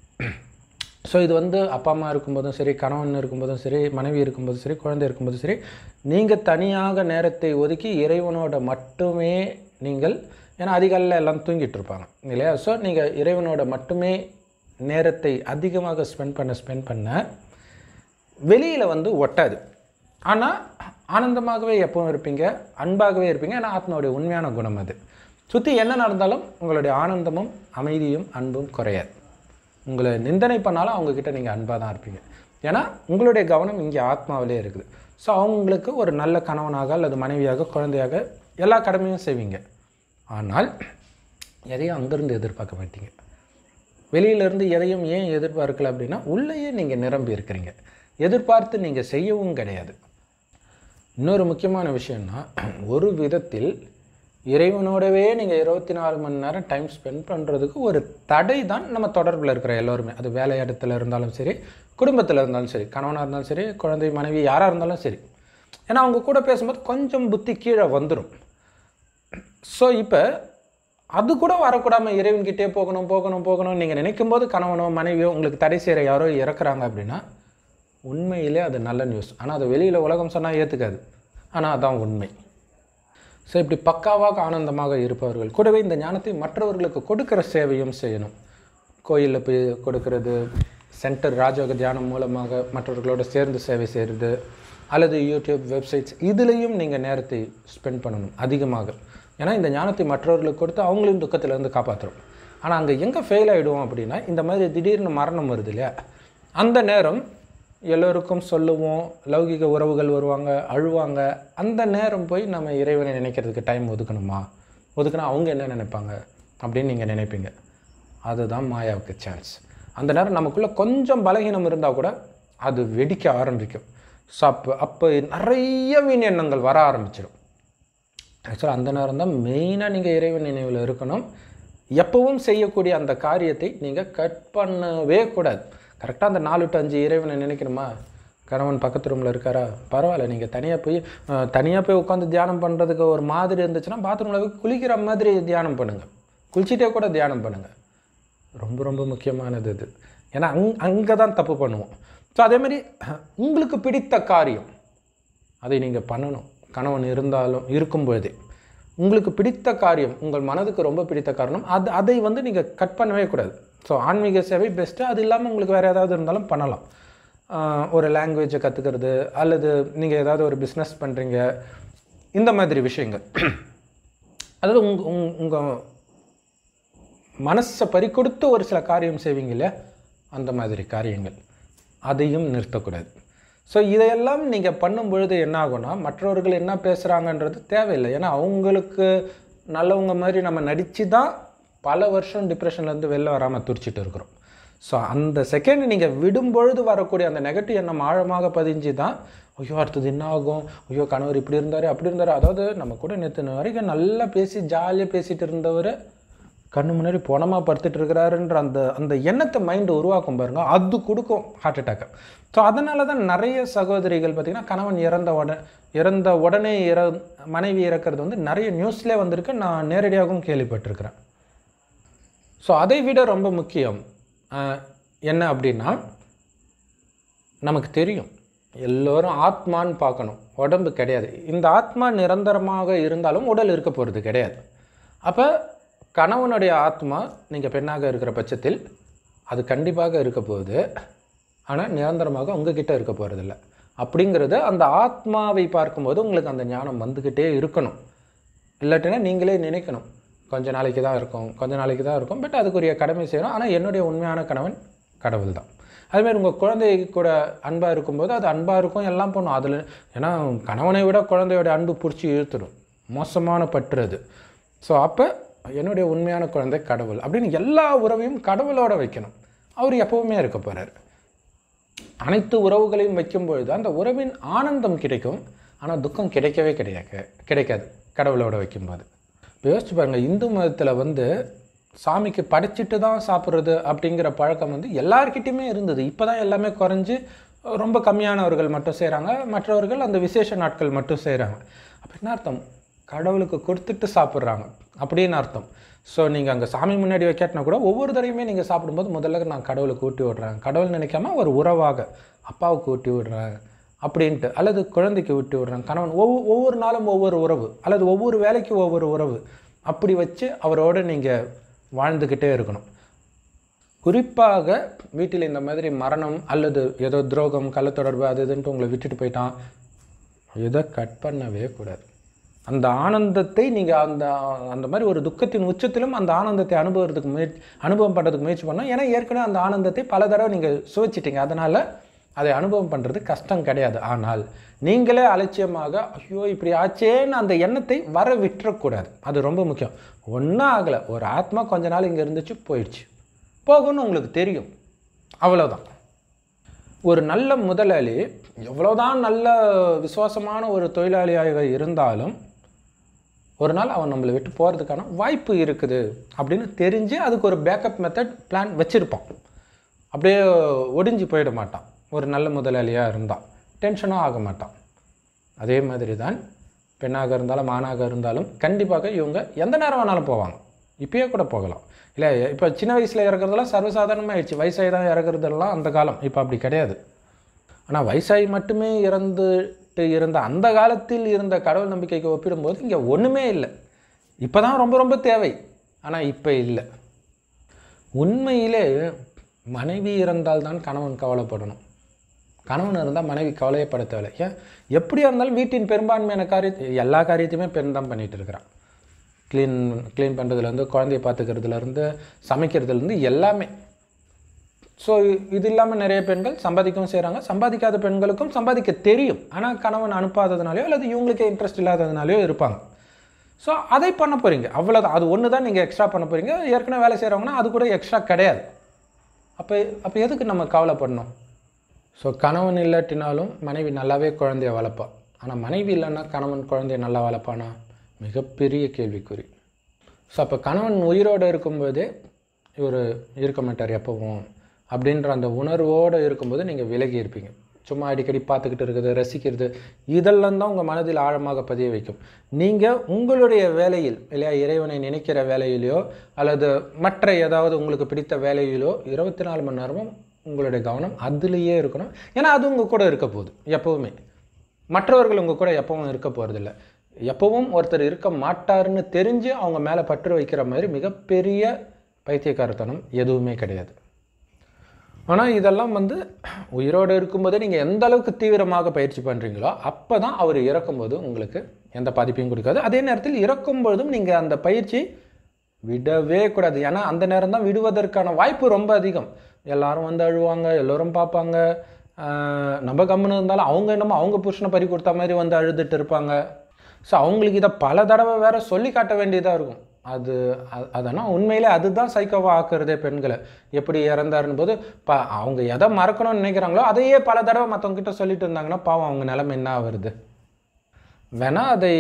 ஸோ இது வந்து அப்பா அம்மா இருக்கும்போதும் சரி கணவன் இருக்கும்போதும் சரி மனைவி இருக்கும்போதும் சரி குழந்தை இருக்கும்போதும் சரி நீங்கள் தனியாக நேரத்தை ஒதுக்கி இறைவனோட மட்டுமே நீங்கள் ஏன்னா அதிகாலையில் எல்லாம் தூங்கிட்டு இருப்பாங்க இல்லையா ஸோ நீங்கள் இறைவனோட மட்டுமே நேரத்தை அதிகமாக ஸ்பெண்ட் பண்ண ஸ்பெண்ட் பண்ண வெளியில் வந்து ஒட்டாது ஆனால் ஆனந்தமாகவே எப்பவும் இருப்பீங்க அன்பாகவே இருப்பீங்க ஏன்னா ஆத்மாவுடைய உண்மையான குணம் அது சுற்றி என்ன நடந்தாலும் உங்களுடைய ஆனந்தமும் அமைதியும் அன்பும் குறையாது உங்களை நிந்தனை பண்ணாலும் அவங்கக்கிட்ட நீங்கள் அன்பாக தான் இருப்பீங்க ஏன்னா உங்களுடைய கவனம் இங்கே ஆத்மாவிலே இருக்குது ஸோ அவங்களுக்கு ஒரு நல்ல கணவனாக அல்லது மனைவியாக குழந்தையாக எல்லா கடமையும் செய்வீங்க ஆனால் எதையும் அங்கேருந்து எதிர்பார்க்க மாட்டீங்க வெளியிலேருந்து எதையும் ஏன் எதிர்பார்க்கல அப்படின்னா உள்ளேயே நீங்கள் நிரம்பி இருக்கிறீங்க எதிர்பார்த்து நீங்கள் செய்யவும் கிடையாது இன்னொரு முக்கியமான விஷயம்னா ஒரு விதத்தில் இறைவனோடவே நீங்கள் இருபத்தி நாலு மணி நேரம் டைம் ஸ்பெண்ட் பண்ணுறதுக்கு ஒரு தடை தான் நம்ம தொடர்பில் இருக்கிற எல்லோருமே அது வேலை இடத்துல இருந்தாலும் சரி குடும்பத்தில் இருந்தாலும் சரி கணவனாக இருந்தாலும் சரி குழந்தை மனைவி யாராக இருந்தாலும் சரி ஏன்னா அவங்க கூட பேசும்போது கொஞ்சம் புத்தி கீழே வந்துடும் ஸோ இப்போ அது கூட வரக்கூடாமல் இறைவன்கிட்டே போகணும் போகணும் போகணும் நீங்கள் நினைக்கும் போது கணவனோ மனைவியோ உங்களுக்கு தடை செய்கிற யாரோ இறக்குறாங்க அப்படின்னா உண்மையிலே அது நல்ல நியூஸ் ஆனால் அது வெளியில் உலகம் சொன்னால் ஏற்றுக்காது ஆனால் அதான் உண்மை ஸோ இப்படி பக்காவாக ஆனந்தமாக இருப்பவர்கள் கூடவே இந்த ஞானத்தை மற்றவர்களுக்கு கொடுக்குற சேவையும் செய்யணும் கோயிலில் போய் கொடுக்கறது சென்டர் ராஜயோக தியானம் மூலமாக மற்றவர்களோட சேர்ந்து சேவை செய்கிறது அல்லது யூடியூப் வெப்சைட்ஸ் இதுலேயும் நீங்கள் நேரத்தை ஸ்பெண்ட் பண்ணணும் அதிகமாக ஏன்னா இந்த ஞானத்தை மற்றவர்களுக்கு கொடுத்து அவங்களையும் துக்கத்திலேருந்து காப்பாற்றுறோம் ஆனால் அங்கே எங்கே ஃபெயில் ஆகிடுவோம் அப்படின்னா இந்த மாதிரி திடீர்னு மரணம் வருது இல்லையா அந்த நேரம் எல்லோருக்கும் சொல்லுவோம் லௌகிக உறவுகள் வருவாங்க அழுவாங்க அந்த நேரம் போய் நம்ம இறைவனை நினைக்கிறதுக்கு டைம் ஒதுக்கணுமா ஒதுக்குனா அவங்க என்ன நினைப்பாங்க அப்படின்னு நீங்கள் நினைப்பீங்க அதுதான் மாயாவுக்கு சான்ஸ் அந்த நேரம் நமக்குள்ளே கொஞ்சம் பலகீனம் இருந்தால் கூட அது வெடிக்க ஆரம்பிக்கும் ஸோ அப்போ அப்போ நிறைய வீண் எண்ணங்கள் வர ஆரம்பிச்சிடும் ஆக்சுவலாக அந்த நேரம் தான் மெயினாக நீங்கள் இறைவன் நினைவில் இருக்கணும் எப்பவும் செய்யக்கூடிய அந்த காரியத்தை நீங்கள் கட் பண்ணவே கூடாது கரெக்டாக அந்த நாலு டு அஞ்சு இறைவனை நினைக்கணுமா கணவன் பக்கத்து ரூமில் இருக்காரா பரவாயில்ல நீங்கள் தனியாக போய் தனியாக போய் உட்காந்து தியானம் பண்ணுறதுக்கு ஒரு மாதிரி இருந்துச்சுன்னா பாத்ரூமில் போய் குளிக்கிற மாதிரி தியானம் பண்ணுங்கள் குளிச்சிட்டே கூட தியானம் பண்ணுங்கள் ரொம்ப ரொம்ப முக்கியமானது இது ஏன்னா அங் அங்கே தான் தப்பு பண்ணுவோம் ஸோ அதேமாதிரி உங்களுக்கு பிடித்த காரியம் அதை நீங்கள் பண்ணணும் கணவன் இருந்தாலும் இருக்கும் பொழுதே உங்களுக்கு பிடித்த காரியம் உங்கள் மனதுக்கு ரொம்ப பிடித்த காரணம் அது அதை வந்து நீங்கள் கட் பண்ணவே கூடாது ஸோ ஆன்மீக சேவை பெஸ்ட்டு அது இல்லாமல் உங்களுக்கு வேறு ஏதாவது இருந்தாலும் பண்ணலாம் ஆஹ் ஒரு லாங்குவேஜை கற்றுக்கிறது அல்லது நீங்கள் ஏதாவது ஒரு பிஸ்னஸ் பண்ணுறீங்க இந்த மாதிரி விஷயங்கள் அதாவது உங்க உங் உங்கள் மனசை பறிக்கொடுத்து ஒரு சில காரியம் செய்வீங்க இல்லையா அந்த மாதிரி காரியங்கள் அதையும் நிறுத்தக்கூடாது ஸோ இதையெல்லாம் நீங்கள் பண்ணும் பொழுது என்ன ஆகும்னா மற்றவர்கள் என்ன பேசுகிறாங்கன்றது தேவையில்லை ஏன்னா அவங்களுக்கு நல்லவங்க மாதிரி நம்ம நடித்து தான் பல வருஷம் டிப்ரெஷன்லேருந்து வெளில வராமல் துடிச்சிட்டு இருக்கிறோம் ஸோ அந்த செகண்ட் நீங்கள் விடும் பொழுது வரக்கூடிய அந்த நெகட்டிவ் எண்ணம் ஆழமாக பதிஞ்சு தான் ஐயோ அடுத்தது என்ன ஆகும் ஐயோ கணவர் இப்படி இருந்தார் அப்படி இருந்தார் அதாவது நம்ம கூட நேற்று வரைக்கும் நல்லா பேசி ஜாலியாக பேசிகிட்டு இருந்தவர் கண்ணு முன்னாடி பொணமாக படுத்துட்டு இருக்கிறாருன்ற அந்த அந்த எண்ணத்தை மைண்டு உருவாக்கும் பாருங்க அது கொடுக்கும் ஹார்ட் அட்டாக்கை ஸோ அதனால தான் நிறைய சகோதரிகள் பார்த்திங்கன்னா கணவன் இறந்த உடனே இறந்த உடனே இற மனைவி இறக்கிறது வந்து நிறைய நியூஸ்லேயே வந்திருக்கு நான் நேரடியாகவும் கேள்விப்பட்டிருக்கிறேன் ஸோ அதை விட ரொம்ப முக்கியம் ஆஹ், என்ன அப்படின்னா நமக்கு தெரியும் எல்லோரும் ஆத்மான்னு பார்க்கணும் உடம்பு கிடையாது இந்த ஆத்மா நிரந்தரமாக இருந்தாலும் உடல் இருக்க போகிறது கிடையாது அப்போ கணவனுடைய ஆத்மா நீங்கள் பெண்ணாக இருக்கிற பட்சத்தில் அது கண்டிப்பாக இருக்க போகுது ஆனால் நிரந்தரமாக உங்ககிட்ட இருக்க போகிறதில்ல அப்படிங்கிறது அந்த ஆத்மாவை பார்க்கும்போது உங்களுக்கு அந்த ஞானம் வந்துக்கிட்டே இருக்கணும் இல்லாட்டினா நீங்களே நினைக்கணும் கொஞ்ச நாளைக்கு தான் இருக்கும் கொஞ்ச நாளைக்கு தான் இருக்கும் பட் அதுக்குரிய கடமை செய்யணும் ஆனால் என்னுடைய உண்மையான கணவன் கடவுள் தான் அதுமாதிரி உங்கள் குழந்தை கூட அன்பாக இருக்கும்போது அது அன்பாக இருக்கும் எல்லாம் பண்ணும் அதில் ஏன்னா கணவனை விட குழந்தையோட அன்பு பிடிச்சி இழுத்துடும் மோசமான பற்று அது ஸோ அப்போ என்னுடைய உண்மையான குழந்தை கடவுள் அப்படின்னு எல்லா உறவையும் கடவுளோட வைக்கணும் அவர் எப்போவுமே இருக்க போகிறார் அனைத்து உறவுகளையும் வைக்கும்பொழுது அந்த உறவின் ஆனந்தம் கிடைக்கும் ஆனால் துக்கம் கிடைக்கவே கிடையாது கிடைக்காது கடவுளோட வைக்கும்போது இப்போ யோசிச்சு பாருங்கள் இந்து மதத்தில் வந்து சாமிக்கு படைச்சிட்டு தான் சாப்பிட்றது அப்படிங்கிற பழக்கம் வந்து எல்லார்கிட்டையுமே இருந்தது இப்போ தான் எல்லாமே குறைஞ்சி ரொம்ப கம்மியானவர்கள் மட்டும் செய்கிறாங்க மற்றவர்கள் அந்த விசேஷ நாட்கள் மட்டும் செய்கிறாங்க அப்போ என்ன அர்த்தம் கடவுளுக்கு கொடுத்துட்டு சாப்பிட்றாங்க அப்படின்னு அர்த்தம் ஸோ நீங்கள் அங்கே சாமி முன்னாடி வைக்காட்டினா கூட ஒவ்வொரு தடவையுமே நீங்கள் சாப்பிடும்போது முதல்ல நான் கடவுளுக்கு ஊட்டி விடுறேன் கடவுள் நினைக்காம ஒரு உறவாக அப்பாவுக்கு ஊட்டி விடுறேன் அப்படின்ட்டு அல்லது குழந்தைக்கு விட்டு விடுறேன் கணவன் ஒவ்வொரு ஒவ்வொரு நாளும் ஒவ்வொரு உறவு அல்லது ஒவ்வொரு வேலைக்கு ஒவ்வொரு உறவு அப்படி வச்சு அவரோடு நீங்கள் வாழ்ந்துக்கிட்டே இருக்கணும் குறிப்பாக வீட்டில் இந்த மாதிரி மரணம் அல்லது ஏதோ துரோகம் கள்ளத்தொடர்பு அது இதுன்ட்டு உங்களை விட்டுட்டு போயிட்டான் இதை கட் பண்ணவே கூடாது அந்த ஆனந்தத்தை நீங்கள் அந்த அந்த மாதிரி ஒரு துக்கத்தின் உச்சத்திலும் அந்த ஆனந்தத்தை அனுபவத்துக்கு முயற்சி அனுபவம் பண்ணுறதுக்கு முயற்சி பண்ணோம் ஏன்னா ஏற்கனவே அந்த ஆனந்தத்தை பல தடவை நீங்கள் சுவைச்சிட்டீங்க அதனால் அதை அனுபவம் பண்ணுறது கஷ்டம் கிடையாது ஆனால் நீங்களே அலட்சியமாக ஐயோ இப்படி ஆச்சேன்னு அந்த எண்ணத்தை வர விட்டுறக்கூடாது அது ரொம்ப முக்கியம் ஒன்றும் ஆகலை ஒரு ஆத்மா கொஞ்ச நாள் இங்கே இருந்துச்சு போயிடுச்சு போகும்னு உங்களுக்கு தெரியும் அவ்வளோதான் ஒரு நல்ல முதலாளி எவ்வளோதான் நல்ல விசுவாசமான ஒரு தொழிலாளியாக இருந்தாலும் ஒரு நாள் அவன் நம்மளை விட்டு போகிறதுக்கான வாய்ப்பு இருக்குது அப்படின்னு தெரிஞ்சு அதுக்கு ஒரு பேக்கப் மெத்தட் பிளான் வச்சுருப்பான் அப்படியே ஒடிஞ்சு போயிட மாட்டான் ஒரு நல்ல முதலாளியாக இருந்தான் டென்ஷனும் ஆக மாட்டான் அதே மாதிரி தான் பெண்ணாக இருந்தாலும் ஆணாக இருந்தாலும் கண்டிப்பாக இவங்க எந்த நேரம் வேணாலும் போவாங்க இப்பயே கூட போகலாம் இல்லை இப்போ சின்ன வயசில் இறக்குறதெல்லாம் சர்வசாதாரணமாகிடுச்சு வயசாகி தான் இறக்குறதெல்லாம் அந்த காலம் இப்போ அப்படி கிடையாது ஆனால் வயசாகி மட்டுமே இறந்துட்டு இருந்த அந்த காலத்தில் இருந்த கடவுள் நம்பிக்கைக்கு ஒப்பிடும்போது இங்கே ஒன்றுமே இல்லை இப்போ தான் ரொம்ப ரொம்ப தேவை ஆனால் இப்போ இல்லை உண்மையிலே மனைவி இறந்தால் தான் கணவன் கவலைப்படணும் கணவன் இருந்தால் மனைவி கவலையப்பட தேவையில்லை ஏன் எப்படியா இருந்தாலும் வீட்டின் பெரும்பான்மையான காரியத்தை எல்லா காரியத்தையுமே பெண் தான் பண்ணிகிட்டு இருக்கிறான் க்ளீன் க்ளீன் பண்ணுறதுலேருந்து குழந்தைய பார்த்துக்கிறதுலேருந்து சமைக்கிறதுலேருந்து எல்லாமே ஸோ இது இல்லாமல் நிறைய பெண்கள் சம்பாதிக்கவும் செய்கிறாங்க சம்பாதிக்காத பெண்களுக்கும் சம்பாதிக்க தெரியும் ஆனால் கணவன் அனுப்பாததுனாலையோ அல்லது இவங்களுக்கே இன்ட்ரெஸ்ட் இல்லாததுனாலையோ இருப்பாங்க ஸோ அதை பண்ண போகிறீங்க அவ்வளோதான் அது ஒன்று தான் நீங்கள் எக்ஸ்ட்ரா பண்ண போகிறீங்க ஏற்கனவே வேலை செய்கிறவங்கன்னா அது கூட எக்ஸ்ட்ரா கிடையாது அப்போ அப்போ எதுக்கு நம்ம கவலைப்படணும் ஸோ கணவன் இல்லாட்டினாலும் மனைவி நல்லாவே குழந்தைய வளர்ப்பா ஆனால் மனைவி இல்லைன்னா கணவன் குழந்தைய நல்லா வளர்ப்பானா மிகப்பெரிய கேள்விக்குறி ஸோ அப்போ கணவன் உயிரோடு இருக்கும்போதே இவர் இருக்க மாட்டார் எப்பவும் அப்படின்ற அந்த உணர்வோடு இருக்கும்போது நீங்கள் விலகி இருப்பீங்க சும்மா அடிக்கடி பார்த்துக்கிட்டு இருக்குது ரசிக்கிறது இதெல்லாம் தான் உங்கள் மனதில் ஆழமாக பதிய வைக்கும் நீங்கள் உங்களுடைய வேலையில் இல்லையா இறைவனை நினைக்கிற வேலையிலையோ அல்லது மற்ற ஏதாவது உங்களுக்கு பிடித்த வேலையிலோ இருபத்தி நாலு மணி நேரமும் உங்களுடைய கவனம் அதுலேயே இருக்கணும் ஏன்னா அது உங்கள் கூட இருக்க போகுது எப்போவுமே மற்றவர்கள் உங்கள் கூட எப்பவும் இருக்க போகிறதில்ல எப்பவும் ஒருத்தர் இருக்க மாட்டாருன்னு தெரிஞ்சு அவங்க மேலே பற்று வைக்கிற மாதிரி மிகப்பெரிய பைத்தியக்காரத்தனம் எதுவுமே கிடையாது ஆனால் இதெல்லாம் வந்து உயிரோடு இருக்கும்போதே நீங்கள் எந்த அளவுக்கு தீவிரமாக பயிற்சி பண்ணுறீங்களோ அப்போ தான் அவர் இறக்கும்போது உங்களுக்கு எந்த பாதிப்பையும் கொடுக்காது அதே நேரத்தில் இறக்கும் பொழுதும் நீங்கள் அந்த பயிற்சி விடவே கூடாது ஏன்னா அந்த நேரம் தான் விடுவதற்கான வாய்ப்பு ரொம்ப அதிகம் எல்லாரும் வந்து அழுவாங்க எல்லோரும் பார்ப்பாங்க ஆஹ் நம்ம கம்முன்னு இருந்தாலும் அவங்க என்னமோ அவங்க புருஷனை பறி கொடுத்த மாதிரி வந்து அழுதுட்டு இருப்பாங்க ஸோ அவங்களுக்கு இதை பல தடவை வேற சொல்லி காட்ட வேண்டியதாக இருக்கும் அது அ- அதனால் உண்மையிலே அதுதான் சைக்கோவாக ஆக்குறதே பெண்களை எப்படி இறந்தாருன்னு போது ப அவங்க எதை மறக்கணும்னு நினைக்கிறாங்களோ அதையே பல தடவை மற்றவங்க கிட்ட சொல்லிட்டு இருந்தாங்கன்னா பாவம் அவங்க நிலைமை என்ன வருது வேணா அதை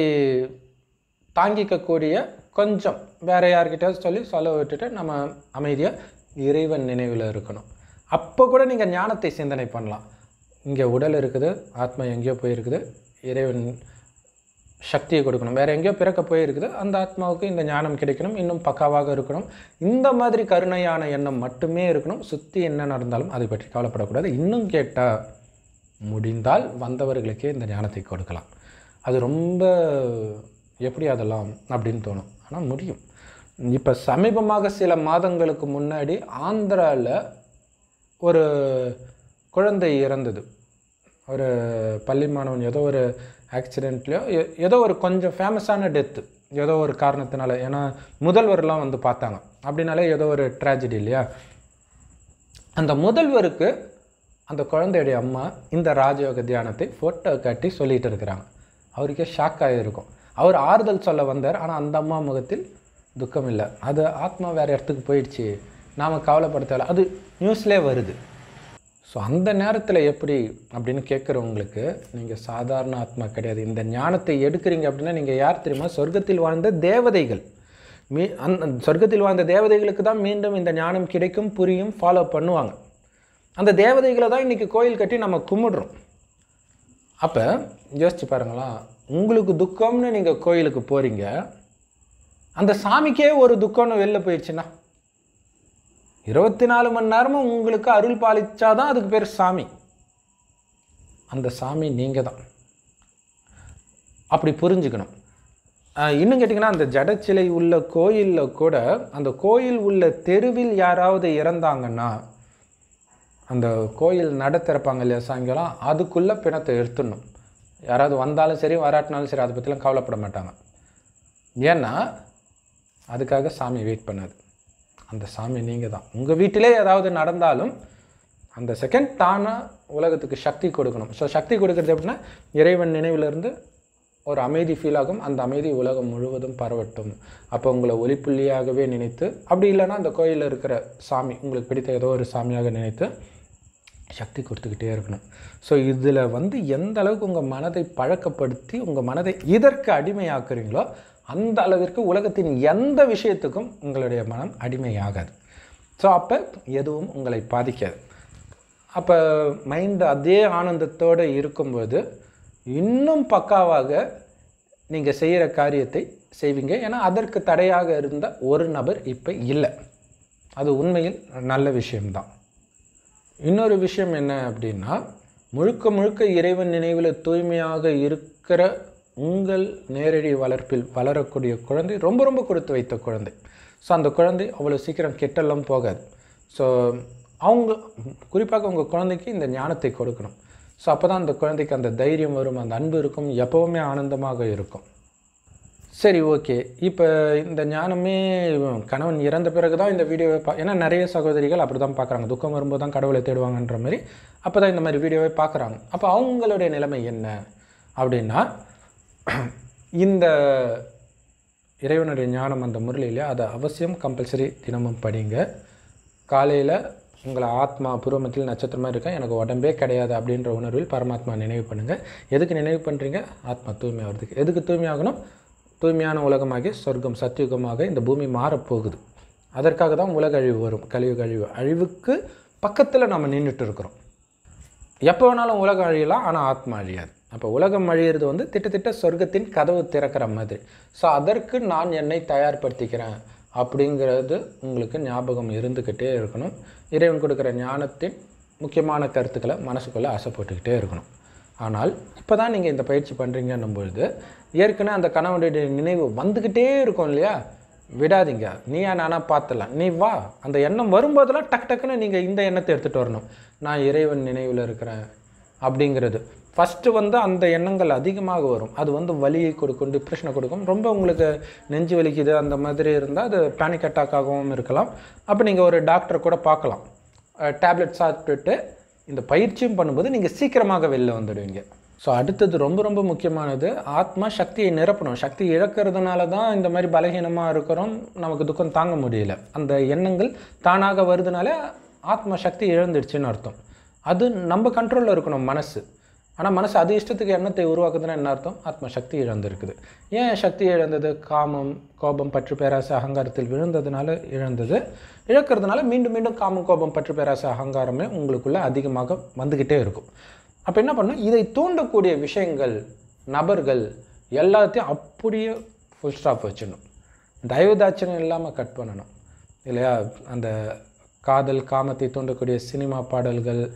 தாங்கிக்கக்கூடிய கொஞ்சம் வேற யார்கிட்டயாவது சொல்லி சொல்ல விட்டுட்டு நம்ம அமைதியாக இறைவன் நினைவில் இருக்கணும் அப்போ கூட நீங்கள் ஞானத்தை சிந்தனை பண்ணலாம் இங்கே உடல் இருக்குது ஆத்மா எங்கேயோ போயிருக்குது இறைவன் சக்தியை கொடுக்கணும் வேற எங்கேயோ பிறக்க போயிருக்குது அந்த ஆத்மாவுக்கு இந்த ஞானம் கிடைக்கணும் இன்னும் பக்காவாக இருக்கணும் இந்த மாதிரி கருணையான எண்ணம் மட்டுமே இருக்கணும் சுற்றி என்ன நடந்தாலும் அதை பற்றி கவலைப்படக்கூடாது இன்னும் கேட்டால் முடிந்தால் வந்தவர்களுக்கே இந்த ஞானத்தை கொடுக்கலாம் அது ரொம்ப எப்படி அதெல்லாம் அப்படின்னு தோணும் ஆனால் முடியும் இப்போ சமீபமாக சில மாதங்களுக்கு முன்னாடி ஆந்திராவில் ஒரு குழந்தை இறந்தது ஒரு பள்ளி மாணவன் ஏதோ ஒரு ஆக்சிடெண்ட்லையோ ஏதோ ஒரு கொஞ்சம் ஃபேமஸான டெத்து ஏதோ ஒரு காரணத்தினால ஏன்னா முதல்வர்லாம் வந்து பார்த்தாங்க அப்படின்னாலே ஏதோ ஒரு ட்ராஜடி இல்லையா அந்த முதல்வருக்கு அந்த குழந்தையுடைய அம்மா இந்த ராஜயோக தியானத்தை ஃபோட்டோ காட்டி சொல்லிட்டு இருக்கிறாங்க அவருக்கே ஷாக் ஆகியிருக்கும் அவர் ஆறுதல் சொல்ல வந்தார் ஆனால் அந்த அம்மா முகத்தில் துக்கம் இல்லை அது ஆத்மா வேறு இடத்துக்கு போயிடுச்சு நாம் கவலைப்பட தேவை அது நியூஸ்லேயே வருது ஸோ அந்த நேரத்தில் எப்படி அப்படின்னு கேட்குறவங்களுக்கு நீங்கள் சாதாரண ஆத்மா கிடையாது இந்த ஞானத்தை எடுக்கிறீங்க அப்படின்னா நீங்கள் யார் தெரியுமா சொர்க்கத்தில் வாழ்ந்த தேவதைகள் மீ அந்த சொர்க்கத்தில் வாழ்ந்த தேவதைகளுக்கு தான் மீண்டும் இந்த ஞானம் கிடைக்கும் புரியும் ஃபாலோ பண்ணுவாங்க அந்த தேவதைகளை தான் இன்றைக்கி கோயில் கட்டி நம்ம கும்பிடுறோம் அப்போ யோசிச்சு பாருங்களா உங்களுக்கு துக்கம்னு நீங்கள் கோயிலுக்கு போகிறீங்க அந்த சாமிக்கே ஒரு துக்கம்னு வெளில போயிடுச்சுன்னா இருபத்தி நாலு மணி நேரமும் உங்களுக்கு அருள் பாலிச்சாதான் அதுக்கு பேர் சாமி அந்த சாமி நீங்கள் தான் அப்படி புரிஞ்சுக்கணும் ஆஹ் இன்னும் கேட்டிங்கன்னா அந்த ஜடச்சிலை உள்ள கோயிலில் கூட அந்த கோயில் உள்ள தெருவில் யாராவது இறந்தாங்கன்னா அந்த கோயில் நட திறப்பாங்க இல்லையா சாயங்காலம் அதுக்குள்ளே பிணத்தை எடுத்துடணும் யாராவது வந்தாலும் சரி வராட்டினாலும் சரி அதை பற்றிலாம் கவலைப்பட மாட்டாங்க ஏன்னா அதுக்காக சாமி வெயிட் பண்ணாது அந்த சாமி நீங்கள் தான் உங்கள் வீட்டிலே ஏதாவது நடந்தாலும் அந்த செகண்ட் தானாக உலகத்துக்கு சக்தி கொடுக்கணும் ஸோ சக்தி கொடுக்கறது எப்படின்னா இறைவன் நினைவிலிருந்து ஒரு அமைதி ஃபீல் ஆகும் அந்த அமைதி உலகம் முழுவதும் பரவட்டும் அப்போ உங்களை ஒளிப்புள்ளியாகவே நினைத்து அப்படி இல்லைன்னா அந்த கோயிலில் இருக்கிற சாமி உங்களுக்கு பிடித்த ஏதோ ஒரு சாமியாக நினைத்து சக்தி கொடுத்துக்கிட்டே இருக்கணும் ஸோ இதில் வந்து எந்த அளவுக்கு உங்கள் மனதை பழக்கப்படுத்தி உங்கள் மனதை இதற்கு அடிமையாக்குறீங்களோ அந்த அளவிற்கு உலகத்தின் எந்த விஷயத்துக்கும் உங்களுடைய மனம் அடிமையாகாது ஸோ அப்போ எதுவும் உங்களை பாதிக்காது அப்போ மைண்ட் அதே ஆனந்தத்தோடு இருக்கும்போது இன்னும் பக்காவாக நீங்கள் செய்கிற காரியத்தை செய்வீங்க ஏன்னா அதற்கு தடையாக இருந்த ஒரு நபர் இப்போ இல்லை அது உண்மையில் நல்ல விஷயம்தான் இன்னொரு விஷயம் என்ன அப்படின்னா முழுக்க முழுக்க இறைவன் நினைவில் தூய்மையாக இருக்கிற உங்கள் நேரடி வளர்ப்பில் வளரக்கூடிய குழந்தை ரொம்ப ரொம்ப கொடுத்து வைத்த குழந்தை ஸோ அந்த குழந்தை அவ்வளோ சீக்கிரம் கெட்டெல்லாம் போகாது ஸோ அவங்க குறிப்பாக உங்கள் குழந்தைக்கு இந்த ஞானத்தை கொடுக்கணும் ஸோ அப்போ தான் அந்த குழந்தைக்கு அந்த தைரியம் வரும் அந்த அன்பு இருக்கும் எப்போவுமே ஆனந்தமாக இருக்கும் சரி ஓகே இப்போ இந்த ஞானமே கணவன் இறந்த பிறகு தான் இந்த வீடியோவை பா ஏன்னா நிறைய சகோதரிகள் அப்படி தான் பார்க்குறாங்க துக்கம் வரும்போது தான் கடவுளை தேடுவாங்கன்ற மாதிரி அப்போ தான் இந்த மாதிரி வீடியோவை பார்க்குறாங்க அப்போ அவங்களுடைய நிலைமை என்ன அப்படின்னா இந்த இறைவனுடைய ஞானம் அந்த முரளியில் அதை அவசியம் கம்பல்சரி தினமும் படிங்க காலையில் உங்களை ஆத்மா பூர்வமத்தில் நட்சத்திரமாக இருக்கேன் எனக்கு உடம்பே கிடையாது அப்படின்ற உணர்வில் பரமாத்மா நினைவு பண்ணுங்கள் எதுக்கு நினைவு பண்ணுறீங்க ஆத்மா தூய்மை ஆகிறதுக்கு எதுக்கு தூய்மையாகணும் தூய்மையான உலகமாகி சொர்க்கம் சத்தியுகமாக இந்த பூமி மாறப்போகுது அதற்காக தான் உலக அழிவு வரும் கழிவு அழிவு அழிவுக்கு பக்கத்தில் நம்ம நின்றுட்டு இருக்கிறோம் எப்போ வேணாலும் உலகம் அழியலாம் ஆனால் ஆத்மா அழியாது அப்போ உலகம் அழியிறது வந்து திட்டத்திட்ட சொர்க்கத்தின் கதவு திறக்கிற மாதிரி ஸோ அதற்கு நான் என்னை தயார்படுத்திக்கிறேன் அப்படிங்கிறது உங்களுக்கு ஞாபகம் இருந்துக்கிட்டே இருக்கணும் இறைவன் கொடுக்குற ஞானத்தின் முக்கியமான கருத்துக்களை மனசுக்குள்ளே ஆசைப்பட்டுக்கிட்டே இருக்கணும் ஆனால் இப்போ தான் நீங்கள் இந்த பயிற்சி பண்ணுறீங்கன்னும் பொழுது ஏற்கனவே அந்த கணவனுடைய நினைவு வந்துக்கிட்டே இருக்கும் இல்லையா விடாதீங்க நீயா நானா பார்த்துடலாம் நீ வா அந்த எண்ணம் வரும்போதெல்லாம் டக் டக்குன்னு நீங்கள் இந்த எண்ணத்தை எடுத்துகிட்டு வரணும் நான் இறைவன் நினைவில் இருக்கிறேன் அப்படிங்கிறது ஃபஸ்ட்டு வந்து அந்த எண்ணங்கள் அதிகமாக வரும் அது வந்து வலியை கொடுக்கும் டிப்ரெஷனை கொடுக்கும் ரொம்ப உங்களுக்கு நெஞ்சு வலிக்குது அந்த மாதிரி இருந்தால் அது பேனிக் அட்டாக்காகவும் இருக்கலாம் அப்போ நீங்கள் ஒரு டாக்டரை கூட பார்க்கலாம் டேப்லெட் சாப்பிட்டுட்டு இந்த பயிற்சியும் பண்ணும்போது நீங்கள் சீக்கிரமாக வெளில வந்துடுவீங்க ஸோ அடுத்தது ரொம்ப ரொம்ப முக்கியமானது ஆத்மா சக்தியை நிரப்பணும் சக்தி இழக்கிறதுனால தான் இந்த மாதிரி பலகீனமாக இருக்கிறோம் நமக்கு துக்கம் தாங்க முடியல அந்த எண்ணங்கள் தானாக வருதுனால ஆத்மா சக்தி இழந்துடுச்சுன்னு அர்த்தம் அது நம்ம கண்ட்ரோலில் இருக்கணும் மனசு ஆனால் மனசு அது இஷ்டத்துக்கு எண்ணத்தை உருவாக்குதுன்னா என்ன அர்த்தம் ஆத்ம சக்தி இழந்திருக்குது ஏன் சக்தி இழந்தது காமம் கோபம் பற்று பேராசை அகங்காரத்தில் விழுந்ததுனால இழந்தது இழக்கிறதுனால மீண்டும் மீண்டும் காமம் கோபம் பற்று பேராசை அகங்காரமே உங்களுக்குள்ளே அதிகமாக வந்துக்கிட்டே இருக்கும் அப்போ என்ன பண்ணணும் இதை தூண்டக்கூடிய விஷயங்கள் நபர்கள் எல்லாத்தையும் அப்படியே ஃபுல் ஸ்டாப் வச்சிடணும் தயவுதாட்சணம் இல்லாமல் கட் பண்ணணும் இல்லையா அந்த காதல் காமத்தை தூண்டக்கூடிய சினிமா பாடல்கள்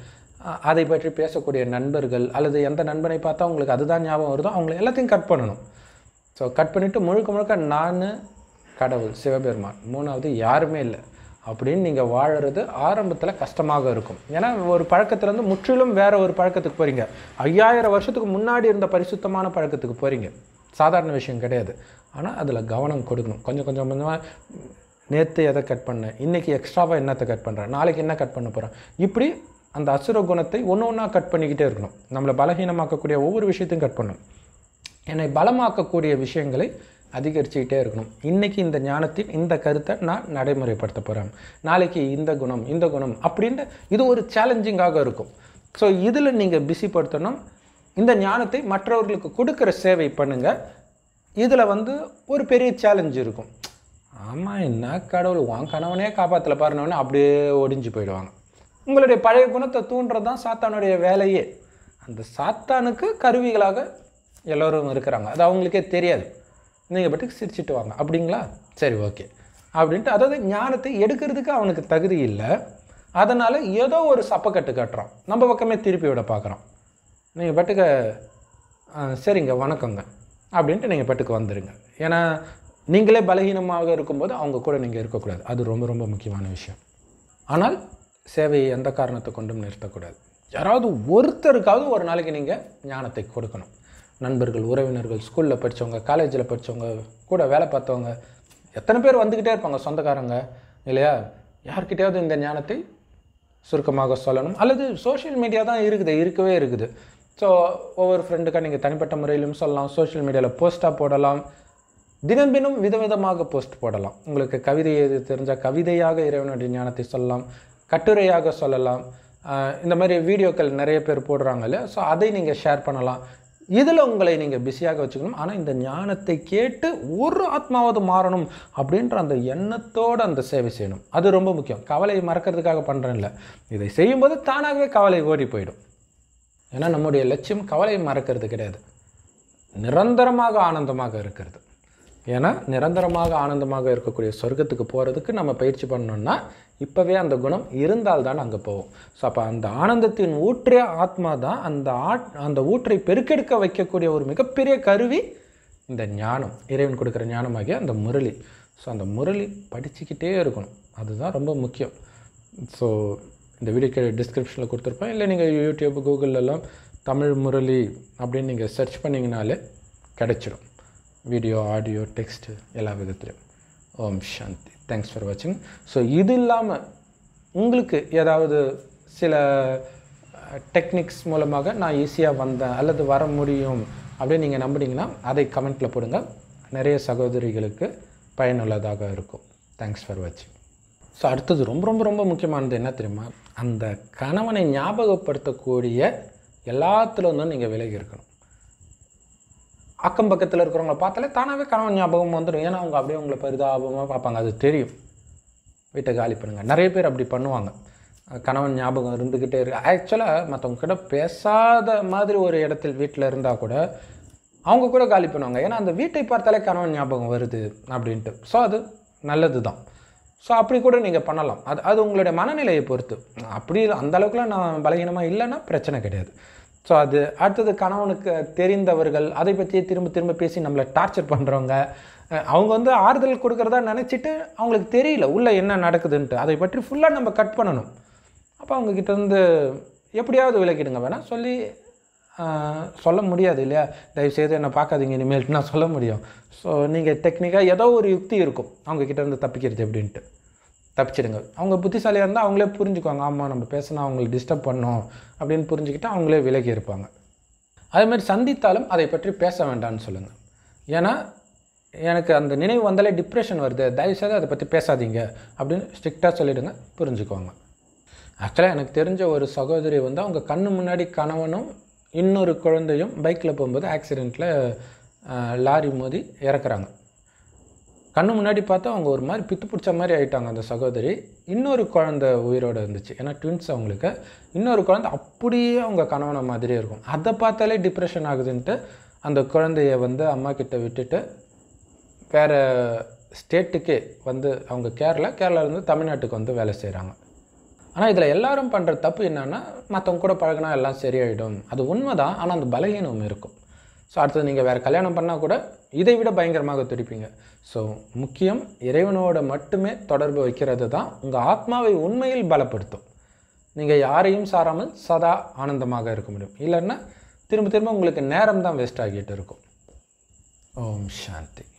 அஹ், அதை பற்றி பேசக்கூடிய நண்பர்கள் அல்லது எந்த நண்பனை பார்த்தா உங்களுக்கு அதுதான் ஞாபகம் வருதோ அவங்களை எல்லாத்தையும் கட் பண்ணணும் ஸோ கட் பண்ணிவிட்டு முழுக்க முழுக்க நான் கடவுள் சிவபெருமான் மூணாவது யாருமே இல்லை அப்படின்னு நீங்கள் வாழறது ஆரம்பத்தில் கஷ்டமாக இருக்கும் ஏன்னா ஒரு பழக்கத்துலேருந்து முற்றிலும் வேற ஒரு பழக்கத்துக்கு போகிறீங்க ஐயாயிரம் வருஷத்துக்கு முன்னாடி இருந்த பரிசுத்தமான பழக்கத்துக்கு போகிறீங்க சாதாரண விஷயம் கிடையாது ஆனால் அதில் கவனம் கொடுக்கணும் கொஞ்சம் கொஞ்சம் கொஞ்சமாக நேற்று எதை கட் பண்ணேன் இன்றைக்கி எக்ஸ்ட்ராவாக என்னத்தை கட் பண்ணுறேன் நாளைக்கு என்ன கட் பண்ண போகிறேன் இப்படி அந்த அசுர குணத்தை ஒன்று ஒன்றா கட் பண்ணிக்கிட்டே இருக்கணும் நம்மளை பலகீனமாக்கக்கூடிய ஒவ்வொரு விஷயத்தையும் கட் பண்ணணும் என்னை பலமாக்கக்கூடிய விஷயங்களை அதிகரிச்சுக்கிட்டே இருக்கணும் இன்றைக்கி இந்த ஞானத்தின் இந்த கருத்தை நான் நடைமுறைப்படுத்த போகிறேன் நாளைக்கு இந்த குணம் இந்த குணம் அப்படின்ட்டு இது ஒரு சேலஞ்சிங்காக இருக்கும் ஸோ இதில் நீங்கள் பிஸிப்படுத்தணும் இந்த ஞானத்தை மற்றவர்களுக்கு கொடுக்குற சேவை பண்ணுங்கள் இதில் வந்து ஒரு பெரிய சேலஞ்ச் இருக்கும் ஆமாம் என்ன கடவுள் உன் கணவனே காப்பாற்றல பாருனவனே அப்படியே ஒடிஞ்சு போயிடுவாங்க உங்களுடைய பழைய குணத்தை தூண்டுறது தான் சாத்தானுடைய வேலையே அந்த சாத்தானுக்கு கருவிகளாக எல்லோரும் இருக்கிறாங்க அது அவங்களுக்கே தெரியாது நீங்கள் பாட்டுக்கு சிரிச்சிட்டு வாங்க அப்படிங்களா சரி ஓகே அப்படின்ட்டு அதாவது ஞானத்தை எடுக்கிறதுக்கு அவனுக்கு தகுதி இல்லை அதனால் ஏதோ ஒரு சப்பக்கட்டு கட்டுறான் நம்ம பக்கமே திருப்பி விட பார்க்குறான் நீங்கள் பாட்டுக்கு "ஆ, சரிங்க வணக்கங்க அப்படின்ட்டு நீங்கள் பாட்டுக்கு வந்துடுங்க ஏன்னா நீங்களே பலகீனமாக இருக்கும்போது அவங்க கூட நீங்கள் இருக்கக்கூடாது அது ரொம்ப ரொம்ப முக்கியமான விஷயம் ஆனால் சேவையை எந்த காரணத்தை கொண்டும் நிறுத்தக்கூடாது யாராவது ஒருத்தருக்காவது ஒரு நாளைக்கு நீங்கள் ஞானத்தை கொடுக்கணும் நண்பர்கள் உறவினர்கள் ஸ்கூலில் படித்தவங்க காலேஜில் படித்தவங்க கூட வேலை பார்த்தவங்க எத்தனை பேர் வந்துக்கிட்டே இருப்பாங்க சொந்தக்காரங்க இல்லையா யார்கிட்டயாவது இந்த ஞானத்தை சுருக்கமாக சொல்லணும் அல்லது சோஷியல் மீடியா தான் இருக்குது இருக்கவே இருக்குது ஸோ ஒவ்வொரு ஃப்ரெண்டுக்காக நீங்கள் தனிப்பட்ட முறையிலும் சொல்லலாம் சோஷியல் மீடியாவில் போஸ்ட்டாக போடலாம் தினம் தினம் விதவிதமாக போஸ்ட் போடலாம் உங்களுக்கு கவிதை எழுத தெரிஞ்சால் கவிதையாக இறைவனுடைய ஞானத்தை சொல்லலாம் கட்டுரையாக சொல்லலாம் ஆஹ் இந்த மாதிரி வீடியோக்கள் நிறைய பேர் போடுறாங்க இல்லையா ஸோ அதை நீங்கள் ஷேர் பண்ணலாம் இதில் உங்களை நீங்கள் பிஸியாக வச்சுக்கணும் ஆனால் இந்த ஞானத்தை கேட்டு ஒரு ஆத்மாவது மாறணும் அப்படின்ற அந்த எண்ணத்தோடு அந்த சேவை செய்யணும் அது ரொம்ப முக்கியம் கவலை மறக்கிறதுக்காக பண்ணுறேன் இல்லை இதை செய்யும்போது தானாகவே கவலை ஓடி போயிடும் ஏன்னா நம்முடைய லட்சியம் கவலையை மறக்கிறது கிடையாது நிரந்தரமாக ஆனந்தமாக இருக்கிறது ஏன்னா நிரந்தரமாக ஆனந்தமாக இருக்கக்கூடிய சொர்க்கத்துக்கு போகிறதுக்கு நம்ம பயிற்சி பண்ணோம்னா இப்போவே அந்த குணம் இருந்தால் தான் அங்கே போவோம் ஸோ அப்போ அந்த ஆனந்தத்தின் ஊற்றே ஆத்மா தான் அந்த ஆட் அந்த ஊற்றை பெருக்கெடுக்க வைக்கக்கூடிய ஒரு மிகப்பெரிய கருவி இந்த ஞானம் இறைவன் கொடுக்குற ஞானமாகிய அந்த முரளி ஸோ அந்த முரளி படிச்சுக்கிட்டே இருக்கணும் அதுதான் ரொம்ப முக்கியம் ஸோ இந்த வீடியோக்கு டிஸ்கிரிப்ஷனில் கொடுத்துருப்பேன் இல்லை நீங்கள் யூடியூப் கூகுள்லலாம் தமிழ் முரளி அப்படின்னு நீங்கள் சர்ச் பண்ணிங்கனாலே கிடைச்சிடும் வீடியோ ஆடியோ டெக்ஸ்ட் எல்லா விதத்துலையும் ஓம் சாந்தி தேங்க்ஸ் ஃபார் வாட்சிங் ஸோ இது இல்லாமல் உங்களுக்கு ஏதாவது சில டெக்னிக்ஸ் மூலமாக நான் ஈஸியாக வந்தேன் அல்லது வர முடியும் அப்படின்னு நீங்கள் நம்புனீங்கன்னா அதை கமெண்ட்டில் போடுங்க நிறைய சகோதரிகளுக்கு பயனுள்ளதாக இருக்கும் தேங்க்ஸ் ஃபார் வாட்சிங் ஸோ அடுத்தது ரொம்ப ரொம்ப ரொம்ப முக்கியமானது என்ன தெரியுமா அந்த கணவனை ஞாபகப்படுத்தக்கூடிய எல்லாத்துல இருந்தும் நீங்கள் விலகி இருக்கணும் அக்கம் பக்கத்தில் இருக்கிறவங்கள பார்த்தாலே தானாகவே கணவன் ஞாபகம் வந்துடும் ஏன்னா அவங்க அப்படியே உங்களை பரிதாபமாக பார்ப்பாங்க அது தெரியும் வீட்டை காலி பண்ணுங்க நிறைய பேர் அப்படி பண்ணுவாங்க அஹ் கணவன் ஞாபகம் இருந்துக்கிட்டே இருக்கு ஆக்சுவலாக மற்றவங்க கிட்ட பேசாத மாதிரி ஒரு இடத்தில் வீட்டில் இருந்தால் கூட அவங்க கூட காலி பண்ணுவாங்க ஏன்னா அந்த வீட்டை பார்த்தாலே கணவன் ஞாபகம் வருது அப்படின்ட்டு ஸோ அது நல்லது தான் ஸோ அப்படி கூட நீங்கள் பண்ணலாம் அது அது உங்களுடைய மனநிலையை பொறுத்து அப்படி அந்த அளவுக்குலாம் நான் பலகீனமாக இல்லைன்னா பிரச்சனை கிடையாது ஸோ அது அடுத்தது கணவனுக்கு தெரிந்தவர்கள் அதை பற்றியே திரும்ப திரும்ப பேசி நம்மளை டார்ச்சர் பண்ணுறவங்க அவங்க வந்து ஆறுதல் கொடுக்குறதா நினச்சிட்டு அவங்களுக்கு தெரியல உள்ளே என்ன நடக்குதுன்ட்டு அதை பற்றி ஃபுல்லாக நம்ம கட் பண்ணணும் அப்போ அவங்கக்கிட்ட இருந்து எப்படியாவது விலக்கிடுங்க வேணால் சொல்லி ஆஹ், சொல்ல முடியாது இல்லையா தயவுசெய்து என்னை பார்க்காதீங்க இனிமேல்ட்டு நான் சொல்ல முடியும் ஸோ நீங்கள் டெக்னிக்காக ஏதோ ஒரு யுக்தி இருக்கும் அவங்கக்கிட்ட இருந்து தப்பிக்கிறது எப்படின்ட்டு தப்பிச்சிடுங்க அவங்க புத்திசாலியாக இருந்தால் அவங்களே புரிஞ்சுக்குவாங்க ஆமாம் நம்ம பேசினா அவங்களை டிஸ்டர்ப் பண்ணோம் அப்படின்னு புரிஞ்சுக்கிட்டு அவங்களே விலகி இருப்பாங்க அதே மாதிரி சந்தித்தாலும் அதை பற்றி பேச வேண்டாம்னு சொல்லுங்கள் ஏன்னா எனக்கு அந்த நினைவு வந்தாலே டிப்ரெஷன் வருது தயவுசெய்து அதை பற்றி பேசாதீங்க அப்படின்னு ஸ்ட்ரிக்டாக சொல்லிவிடுங்க புரிஞ்சுக்குவாங்க ஆக்சுவலாக எனக்கு தெரிஞ்ச ஒரு சகோதரி வந்து அவங்க கண்ணு முன்னாடி கணவனும் இன்னொரு குழந்தையும் பைக்கில் போகும்போது ஆக்சிடெண்ட்டில் லாரி மோதி இறக்குறாங்க கண்ணு முன்னாடி பார்த்தா அவங்க ஒரு மாதிரி பித்து பிடிச்ச மாதிரி ஆயிட்டாங்க அந்த சகோதரி இன்னொரு குழந்தை உயிரோடு இருந்துச்சு ஏன்னா ட்வின்ஸ் அவங்களுக்கு இன்னொரு குழந்தை அப்படியே அவங்க கணவனை மாதிரியே இருக்கும் அதை பார்த்தாலே டிப்ரெஷன் ஆகுதுன்ட்டு அந்த குழந்தைய வந்து அம்மா கிட்ட விட்டுட்டு வேறு ஸ்டேட்டுக்கே வந்து அவங்க கேரளா கேரளாலேருந்து தமிழ்நாட்டுக்கு வந்து வேலை செய்கிறாங்க ஆனால் இதில் எல்லாரும் பண்ணுற தப்பு என்னன்னா மற்றவங்க கூட பழகினா எல்லாம் சரியாயிடும் அது உண்மை தான் ஆனால் அந்த பலகீனம் இருக்கும் ஸோ அடுத்தது நீங்கள் வேறு கல்யாணம் பண்ணால் கூட இதை விட பயங்கரமாக துடிப்பீங்க ஸோ முக்கியம் இறைவனோட மட்டுமே தொடர்பு வைக்கிறது தான் உங்கள் ஆத்மாவை உண்மையில் பலப்படுத்தும் நீங்கள் யாரையும் சாராமல் சதா ஆனந்தமாக இருக்க முடியும் இல்லைன்னா திரும்ப திரும்ப உங்களுக்கு நேரம் தான் வேஸ்ட் ஆகிட்டு இருக்கும் ஓம் சாந்தி